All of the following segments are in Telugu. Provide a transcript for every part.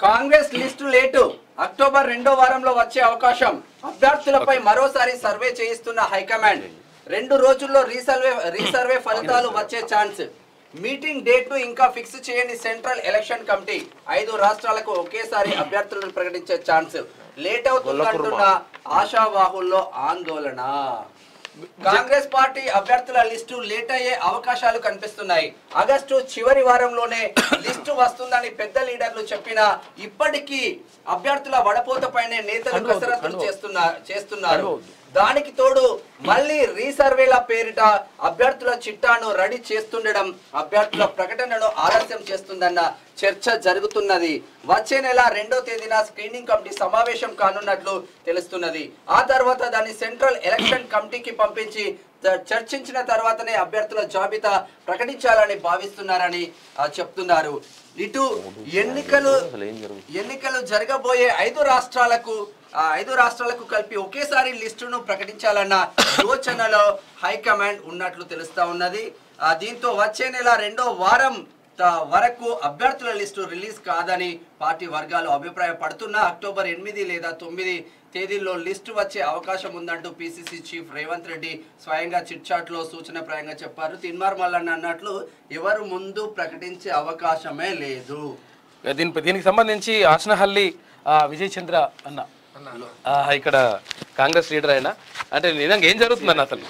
కాంగ్రెస్ లిస్టు లేటు అక్టోబర్ రెండో వారంలో వచ్చే అవకాశం అభ్యర్థులపై మరోసారి సర్వే చేయిస్తున్న హైకమాండ్ రెండు రోజుల్లో రీసర్వే రీసర్వే ఫలితాలు వచ్చే ఛాన్స్ మీటింగ్ డేట్ ను ఇంకా ఫిక్స్ చేయని సెంట్రల్ ఎలక్షన్ కమిటీ ఐదు రాష్ట్రాలకు ఒకేసారి అభ్యర్థులను ప్రకటించే ఛాన్స్ లేట్ అవుతుందంటున్న ఆశావాహుల్లో ఆందోళన కాంగ్రెస్ పార్టీ అభ్యర్థుల లిస్టు లేట్ అయ్యే అవకాశాలు కనిపిస్తున్నాయి ఆగస్టు చివరి వారంలోనే లిస్టు వస్తుందని పెద్ద లీడర్లు చెప్పినా ఇప్పటికీ అభ్యర్థుల వడపోతపైనే నేతలు కసరత్తులు చేస్తున్నా చేస్తున్నారు దానికి తోడు మళ్ళీ రీసర్వేల పేరిట అభ్యర్థుల చిట్టాను రెడీ చేస్తుండడం అభ్యర్థుల ప్రకటనను ఆలస్యం చేస్తుందన్న చర్చ జరుగుతున్నది వచ్చే నెల రెండో తేదీన స్క్రీనింగ్ కమిటీ సమావేశం కానున్నట్లు తెలుస్తున్నది ఆ తర్వాత దాన్ని సెంట్రల్ ఎలక్షన్ కమిటీకి పంపించి త- చర్చించిన తర్వాతనే అభ్యర్థుల జాబితా ప్రకటించాలని భావిస్తున్నారని ఆ, చెప్తున్నారు ఇటు ఎన్నికలు ఎన్నికలు జరగబోయే ఐదు రాష్ట్రాలకు ఆ ఐదు రాష్ట్రాలకు కలిపి ఒకేసారి లిస్టును ప్రకటించాలన్న యోచనలో హైకమాండ్ ఉన్నట్లు తెలుస్తా ఉన్నది ఆ, దీంతో వచ్చే నెల రెండో వారం త- వరకు అభ్యర్థుల లిస్టు రిలీజ్ కాదని పార్టీ వర్గాలు అభిప్రాయపడుతున్నా అక్టోబర్ ఎనిమిది లేదా తొమ్మిది తేదీల్లో లిస్టు వచ్చే అవకాశం ఉందంటూ పిసిసి చీఫ్ రేవంత్ రెడ్డి స్వయంగా చిట్చాట్ లో సూచనప్రాయంగా చెప్పారు తిన్మార్ మల్లన్న అన్నట్లు ఎవరు ముందు ప్రకటించే అవకాశమే లేదు దీని దీనికి సంబంధించి ఆసనహల్లి ఆ, విజయ్ చంద్ర అన్న ఆ, ఇక్కడ కాంగ్రెస్ లీడర్ అయినా అంటే నిజంగా ఏం జరుగుతుందన్న అసలు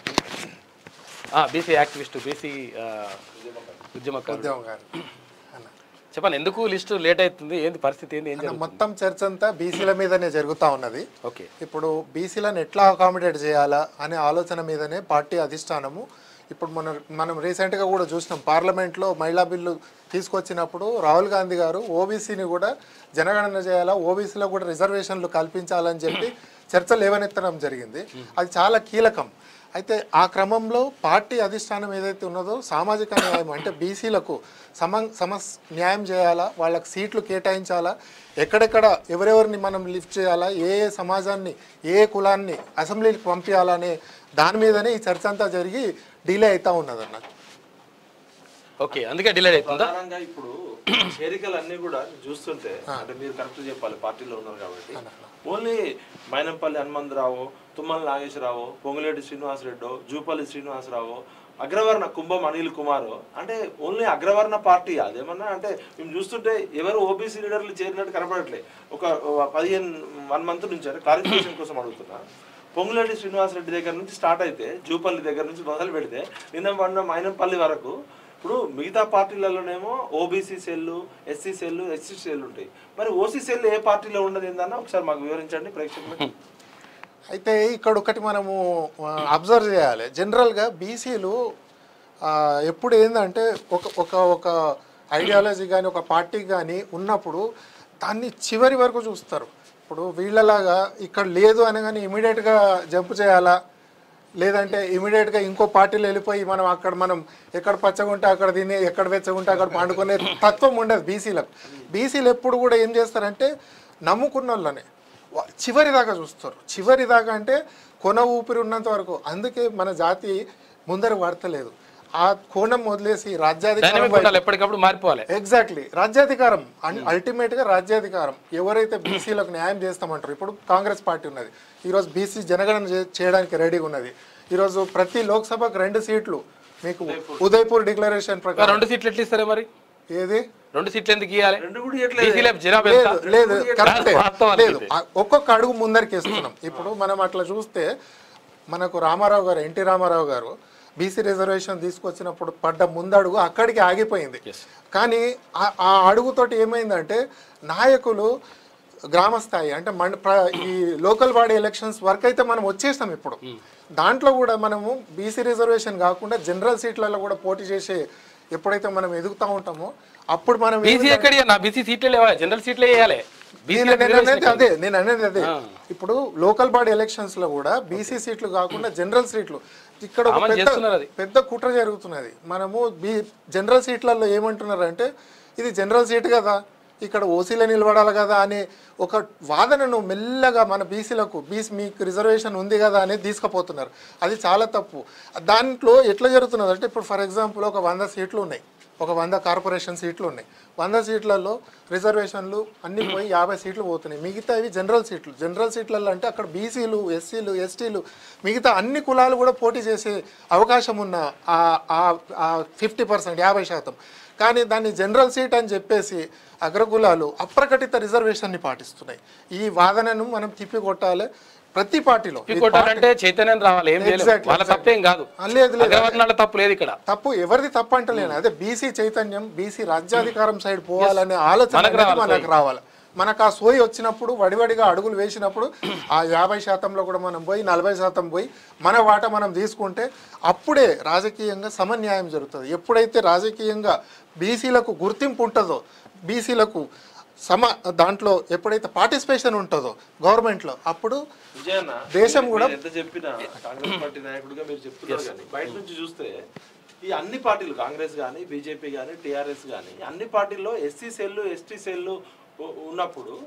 బీసీ యాక్టివిస్ట్ బీసీ ఉద్యమకారుడు ఉద్యమం గారు అన్న. చెప్పండి ఎందుకు లిస్టు లేట్ అవుతుంది ఏంది పరిస్థితి ఏంది ఏం అన్న, జరుగుతుంది మొత్తం చర్చ అంతా బీసీల మీదనే జరుగుతూ ఉన్నది ఓకే ఇప్పుడు బీసీలను ఎట్లా అకామిడేట్ చేయాలా అనే ఆలోచన మీదనే పార్టీ అధిష్టానము ఇప్పుడు మనం మనం రీసెంట్గా కూడా చూసినాం పార్లమెంట్లో మహిళా బిల్లు తీసుకొచ్చినప్పుడు రాహుల్ గాంధీ గారు ఓబీసీని కూడా జనగణన చేయాలా ఓబీసీలో కూడా రిజర్వేషన్లు కల్పించాలని చెప్పి చర్చ లేవనెత్తడం జరిగింది అది చాలా కీలకం అయితే ఆ క్రమంలో పార్టీ అధిష్టానం ఏదైతే ఉన్నదో సామాజిక న్యాయం అంటే బీసీలకు సమ సమస్ న్యాయం చేయాలా వాళ్ళకి సీట్లు కేటాయించాలా ఎక్కడెక్కడ ఎవరెవరిని మనం లిఫ్ట్ చేయాలా ఏ ఏ సమాజాన్ని ఏ ఏ కులాన్ని అసెంబ్లీకి పంపించాలనే దాని మీదనే ఈ చర్చ అంతా జరిగి డిలే అవుతా ఉన్నదన్న ఓకే అందుకే డిలే అవుతుందా ప్రధానంగా ఇప్పుడు చేరికలు అన్ని కూడా చూస్తుంటే అంటే మీరు కరెక్ట్ చెప్పాలి పార్టీలో ఉన్నారు కాబట్టి ఓన్లీ మైనంపల్లి హనుమంతరావు తుమ్మల నాగేశ్వరరావు పొంగులేటి శ్రీనివాసరెడ్డి జూపల్లి శ్రీనివాసరావు అగ్రవర్ణ కుంభం అనిల్ కుమార్ అంటే ఓన్లీ అగ్రవర్ణ పార్టీ అదేమన్నా అంటే మేము చూస్తుంటే ఎవరు ఓబీసీ లీడర్లు చేరినట్టు కనపడట్లే ఒక ఒక పదిహేను వన్ మంత్ నుంచి అంటే క్లారిఫికేషన్ కోసం అడుగుతున్నా పొంగులేటి శ్రీనివాసరెడ్డి దగ్గర నుంచి స్టార్ట్ అయితే జూపల్లి దగ్గర నుంచి మొదలు పెడితే నిన్న మొన్న మైనంపల్లి వరకు ఇప్పుడు మిగతా పార్టీలలోనేమో OBC cell SC cell SC cell ఉంటాయి మరి ఓసీ సెల్ ఏ పార్టీలో ఉండదు ఏందన్న ఒకసారి మాకు వివరించండి ప్రేక్షకులకు అయితే ఇక్కడ ఒకటి మనము అబ్జర్వ్ చేయాలి జనరల్గా బీసీలు ఎప్పుడు ఏంటంటే ఒక ఒక ఒక ఐడియాలజీ కానీ ఒక పార్టీ కానీ ఉన్నప్పుడు దాన్ని చివరి వరకు చూస్తారు ఇప్పుడు వీళ్ళలాగా ఇక్కడ లేదు అనగానే ఇమీడియట్గా జంప్ చేయాలా లేదంటే ఇమీడియట్గా ఇంకో పార్టీలో వెళ్ళిపోయి మనం అక్కడ మనం ఎక్కడ పచ్చగుంటే అక్కడ తిని ఎక్కడ వెచ్చగుంటే అక్కడ పండుకునే తత్వం ఉండదు బీసీలకు బీసీలు ఎప్పుడు కూడా ఏం చేస్తారంటే నమ్ముకున్న వాళ్ళనే వా- చివరి దాకా చూస్తారు చివరి దాకా అంటే కొన ఊపిరి ఉన్నంత వరకు అందుకే మన జాతి ముందర పడతలేదు ఆ కోణం వదిలేసి రాజ్యాధికారం డైనమిక్ వైపు- ఉండాలి ఎప్పటికప్పుడు మారిపోవాలి ఎగ్జాక్ట్లీ రాజ్యాధికారం అల్టిమేట్ గా రాజ్యాధికారం ఎవరైతే బీసీలకు న్యాయం చేస్తామంటారు ఇప్పుడు కాంగ్రెస్ పార్టీ ఉన్నది ఈరోజు బీసీ జనగణన చే- చేయడానికి రెడీగా ఉన్నది ఈరోజు ప్రతి లోక్సభకు రెండు సీట్లు మీకు ఉదయపూర్ డిక్లరేషన్ ఇంకా ప్రకారం రెండు సీట్లు ఎట్లా ఇస్తారే మరి ఏది రెండు సీట్లు ఎందుకు ఇవ్వాలి రెండు కూడా ఇవ్వట్లేదు. బీసీల జనాభా ఎంత? లేదు లేదు కరెక్టే వాస్తవానికి లేదు ఆ ఒక్కొక్క అడుగు ముందరికి వేస్తున్నాం ఇప్పుడు మనం అట్లా చూస్తే మనకు రామారావు గారు ఎన్టీ రామారావు గారు బీసీ రిజర్వేషన్ తీసుకొచ్చినప్పుడు పడ్డ ముందడుగు అక్కడికి ఆగిపోయింది కానీ ఆ- ఆ అడుగుతోటి ఏమైందంటే నాయకులు గ్రామ స్థాయి అంటే మన ప్ర- ఈ లోకల్ బాడీ ఎలక్షన్స్ వరకు అయితే మనం వచ్చేస్తాం ఇప్పుడు దాంట్లో కూడా మనము బీసీ రిజర్వేషన్ కాకుండా జనరల్ సీట్లలో కూడా పోటీ చేసే ఎప్పుడైతే మనం ఎదుగుతూ ఉంటామో అప్పుడు మనం బీసీ ఎక్కడ నా బీసీ సీట్లే లేవా జనరల్ సీట్లే వేయాలి నేను నేను అనేది అదే నేను అనేది అదే ఇప్పుడు లోకల్ బాడీ ఎలక్షన్స్ లో కూడా బీసీ సీట్లు కాకుండా జనరల్ సీట్లు ఇక్కడ ఒక అమలు పెద్ద చేస్తున్నారు అది. పెద్ద కుట్ర జరుగుతున్నది మనము బీ జనరల్ సీట్లలో ఏమంటున్నారు అంటే ఇది జనరల్ సీట్ కదా ఇక్కడ ఓసీలో నిలబడాలి కదా అనే ఒక వాదనను మెల్లగా మన బీసీలకు బీసీ మీకు రిజర్వేషన్ ఉంది కదా అనేది తీసుకుపోతున్నారు అది చాలా తప్పు దాంట్లో ఎట్లా జరుగుతున్నది అంటే ఇప్పుడు ఫర్ ఎగ్జాంపుల్ ఒక వంద సీట్లు ఉన్నాయి ఒక వంద కార్పొరేషన్ సీట్లు ఉన్నాయి వంద సీట్లలో రిజర్వేషన్లు అన్ని పోయి యాభై సీట్లు పోతున్నాయి మిగతావి జనరల్ సీట్లు జనరల్ సీట్లలో అంటే అక్కడ బీసీలు ఎస్సీలు ఎస్టీలు మిగతా అన్ని కులాలు కూడా పోటీ చేసే అవకాశం ఉన్న ఫిఫ్టీ పర్సెంట్ యాభై శాతం కానీ దాన్ని జనరల్ సీట్ అని చెప్పేసి అగ్రకులాలు అప్రకటిత రిజర్వేషన్ని పాటిస్తున్నాయి ఈ వాదనను మనం తిప్పికొట్టాలి ప్రతి పార్టీలో ఈ కొట్టాలంటే చైతన్యం రావాలి ఏం చేయలేదు Exactly, వాళ్ళ తప్పేం కాదు ఆ, లేదు లేదు అగ్రవర్ణాల తప్పు లేదు ఇక్కడ తప్పు ఎవరిది తప్పు అంటలేను అదే బీసీ చైతన్యం బీసీ రాజ్యాధికారం సైడ్ పోవాలనే ఆలోచన మనకు అనేది రావాలి మనకు రావాలి మనకు ఆ సోయి వచ్చినప్పుడు వడివడిగా అడుగులు వేసినప్పుడు ఆ యాభై శాతంలో కూడా మనం పోయి నలభై శాతం పోయి మన వాట మనం తీసుకుంటే అప్పుడే రాజకీయంగా సమన్యాయం జరుగుతుంది ఎప్పుడైతే రాజకీయంగా బీసీలకు గుర్తింపు ఉంటుందో బీసీలకు సమ దాంట్లో ఎప్పుడైతే పార్టిసిపేషన్ ఉంటుందో గవర్నమెంట్లో అప్పుడు విజయన్న దేశం మీరు- కూడా- మీరు ఎంత చెప్పినా కాంగ్రెస్ పార్టీ నాయకుడిగా మీరు చెప్తున్నారు కానీ బయట నుంచి చూస్తే ఈ అన్ని పార్టీలు కాంగ్రెస్ కానీ బీజేపీ కానీ టీఆర్ఎస్ కానీ అన్ని పార్టీల్లో ఎస్సీ సెల్లు ఎస్టీ సెల్లు ఉ- ఉన్నప్పుడు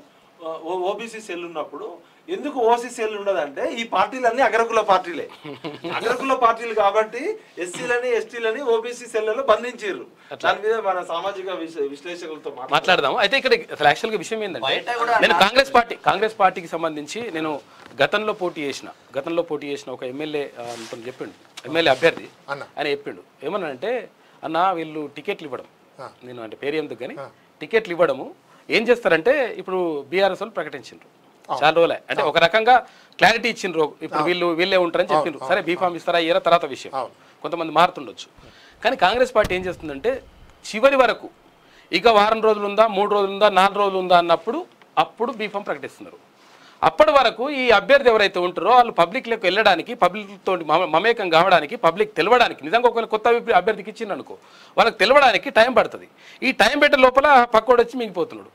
ఓబీసీ సెల్ ఉన్నప్పుడు ఎందుకు ఓసీ సెల్ ఉండదంటే ఈ పార్టీలన్నీ అగ్రకుల పార్టీలే అగ్రకుల పార్టీలు కాబట్టి ఎస్సీలని ఎస్టీలని ఓబీసీ సెల్లలో బంధించారు దాని మీద మన సామాజిక విశ్లే- విశ్లేషకులతో మాట్లాడారు మాట్లాడదాం అయితే ఇక్కడ అసలు యాక్చువల్గా విషయం ఏంటంటే బయట కూడా నేను కాంగ్రెస్ పార్టీ కాంగ్రెస్ పార్టీకి సంబంధించి నేను గతంలో పోటీ చేసిన గతంలో పోటీ చేసిన ఒక ఎమ్మెల్యే అతను చెప్పిండు ఎమ్మెల్యే అభ్యర్థి అన్న. ఆయన చెప్పిండు ఏమన్నానంటే అన్న వీళ్ళు టికెట్లు ఇవ్వడం నేను అంటే పేరు ఎందుకు కానీ టికెట్లు ఇవ్వడము ఏం చేస్తారంటే ఇప్పుడు బీఆర్ఎస్ వాళ్ళు ప్రకటించిండ్రు చాలా రోజులే అంటే ఒక రకంగా క్లారిటీ ఇచ్చిండ్రు ఇప్పుడు వీళ్ళు వీళ్ళే ఉంటారని చెప్పిండ్రు సరే బీఫామ్ ఇస్తారా ఇయ్యరా తర్వాత విషయం కొంతమంది మారుతుండొచ్చు కానీ కాంగ్రెస్ పార్టీ ఏం చేస్తుందంటే చివరి వరకు ఇక వారం రోజులు ఉందా మూడు రోజులు ఉందా నాలుగు రోజులు ఉందా అన్నప్పుడు అప్పుడు బీఫామ్ ప్రకటిస్తున్నారు అప్పటి వరకు ఈ అభ్యర్థి ఎవరైతే ఉంటారో వాళ్ళు పబ్లిక్లోకి వెళ్ళడానికి పబ్లిక్ తోటి మమ- మమేకం కావడానికి పబ్లిక్ తెలవడానికి నిజంగా ఒకవేళ కొత్త అభి- అభ్యర్థికి ఇచ్చిండు అనుకో వాళ్ళకి తెలవడానికి టైం పడుతుంది ఈ టైం పెట్టే లోపల పక్కోడు వచ్చి మిగిపోతున్నాడు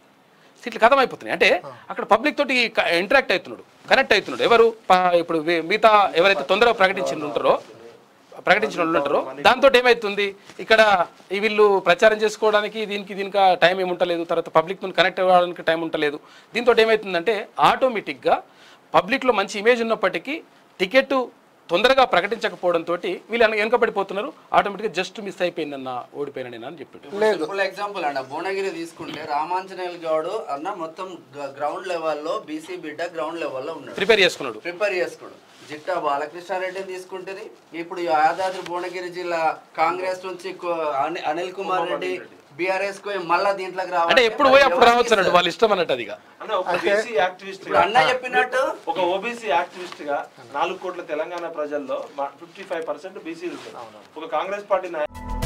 సీట్లు కథం అయిపోతున్నాయి అంటే అక్కడ పబ్లిక్ తోటి ఇంటరాక్ట్ అవుతున్నాడు కనెక్ట్ అవుతున్నాడు ఎవరు ప- ఇప్పుడు వి- మిగతా ఎవరైతే తొందరగా ప్రకటించిన ఉంటారో ప్రకటించిన వాళ్ళు ఉంటారో దాంతో ఏమవుతుంది ఇక్కడ ఈ వీళ్ళు ప్రచారం చేసుకోవడానికి దీనికి దీనికి టైం ఏమి ఉంటలేదు తర్వాత పబ్లిక్ కనెక్ట్ అవ్వడానికి టైం ఉంటలేదు దీంతో ఏమవుతుందంటే ఆటోమేటిక్గా పబ్లిక్లో మంచి ఇమేజ్ ఉన్నప్పటికీ టికెట్ తొందరగా ప్రకటించకపోవడంతో వీళ్ళు వెనక- వెనకబడిపోతున్నారు ఆటోమేటిక్గా జస్ట్ మిస్ అయిపోయిందన్న ఓడిపోయినా నేను అని చెప్పిండు సింపుల్ ఎగ్జాంపుల్ అన్న భువనగిరి తీసుకుంటే రామాంజనేయులు గౌడ్ అన్న మొత్తం గ్రౌండ్ లెవెల్లో బీసీ బిడ్డ గ్రౌండ్ లెవెల్లో ఉన్నాడు ప్రిపేర్ చేసుకున్నాడు ప్రిపేర్ చేసుకోడు జిట్టా బాలకృష్ణారెడ్డిని తీసుకుంటేది ఇప్పుడు ఈ యాదాద్రి భువనగిరి జిల్లా కాంగ్రెస్ నుంచి కో- అని- అనిల్ కుమార్ రెడ్డి బీఆర్ఎస్ కు మళ్ళా దీంట్లోకి రావాలి అంటే ఎప్పుడు పోయి అప్పుడు రావచ్చు అన్నట్టు వాళ్ళ ఇష్టం అన్నట్టు అది ఇక. అన్న ఒక బీసీ యాక్టివిస్ట్ ఇప్పుడు అన్న చెప్పినట్టు ఒక ఓబీసీ యాక్టివిస్ట్ గా నాలుగు కోట్ల తెలంగాణ ప్రజల్లో ఫిఫ్టీ ఫైవ్ పర్సెంట్ బీసీలు ఒక కాంగ్రెస్ పార్టీ నాయ-